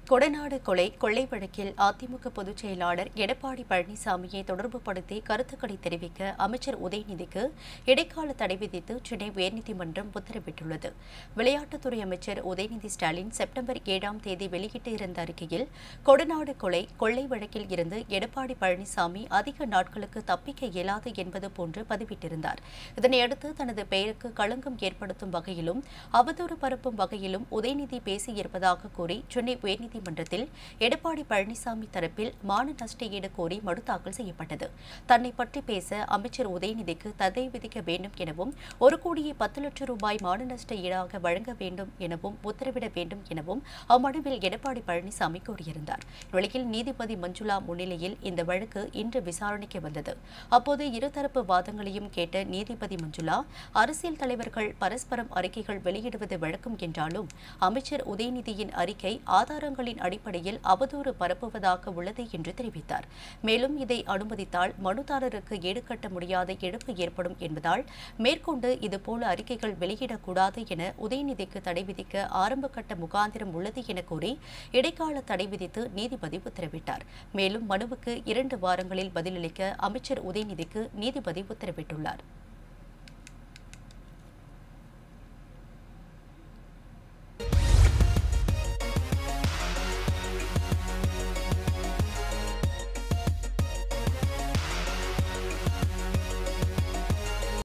கொடநாடு கொலை கொள்ளை வழக்கில் அதிமுக பொதுச் செயலாளர் எடப்பாடி பழனிசாமியை தொடர்புபடுத்தி கருத்துக்களை தெரிவிக்க அமைச்சர் உதயநிதிக்கு இடைக்கால தடை விதித்து சென்னை உயர்நீதிமன்றம் உத்தரவிட்டுள்ளது விளையாட்டுத்துறை அமைச்சர் உதயநிதி ஸ்டாலின் செப்டம்பர் ஏழாம் தேதி வெளியிட்டு இருந்த அறிக்கையில் கொடநாடு கொலை கொள்ளை வழக்கில் இருந்து எடப்பாடி பழனிசாமி அதிக நாட்களுக்கு தப்பிக்க இயலாது என்பது போன்று பதிவிட்டிருந்தார் இதனையடுத்து தனது பெயருக்கு களங்கம் ஏற்படுத்தும் வகையிலும் அவதூறு பரப்பும் வகையிலும் உதயநிதி பேசியிருப்பதாக கூறி சென்னை உயர்நீதி நீதிமன்றத்தில் எடப்பாடி பழனிசாமி தரப்பில் மான நஷ்ட ஈடு கோரி மனு தாக்கல் செய்யப்பட்டது தன்னை பற்றி பேச அமைச்சர் உதயநிதிக்கு தடை விதிக்க வேண்டும் எனவும் ஒரு கோடியே பத்து லட்சம் ரூபாய் மான நஷ்ட ஈடாக வழங்க வேண்டும் எனவும் உத்தரவிட வேண்டும் எனவும் அம்மனுவில் எடப்பாடி பழனிசாமி கூறியிருந்தார் வெளியில் நீதிபதி மஞ்சுளா முன்னிலையில் இந்த வழக்கு இன்று விசாரணைக்கு வந்தது அப்போது இருதரப்பு வாதங்களையும் கேட்ட நீதிபதி மஞ்சுளா அரசியல் தலைவர்கள் பரஸ்பரம் அறிக்கைகள் வெளியிடுவது வழக்கம் என்றாலும் அமைச்சர் உதயநிதியின் அறிக்கை ஆதாரங்கள் தகவல்களின் அடிப்படையில் அவதூறு பரப்புவதாக உள்ளது என்று தெரிவித்தார் மேலும் இதை அனுமதித்தால் மனுதாரருக்கு ஈடுகட்ட முடியாத இழப்பு ஏற்படும் என்பதால் மேற்கொண்டு இதுபோல அறிக்கைகள் வெளியிடக்கூடாது என உதயநிதிக்கு தடை விதிக்க ஆரம்பகட்ட முகாந்திரம் உள்ளது என கூறி இடைக்கால தடை விதித்து நீதிபதி உத்தரவிட்டார் மேலும் மனுவுக்கு இரண்டு வாரங்களில் பதிலளிக்க அமைச்சர் உதயநிதிக்கு நீதிபதி உத்தரவிட்டுள்ளார்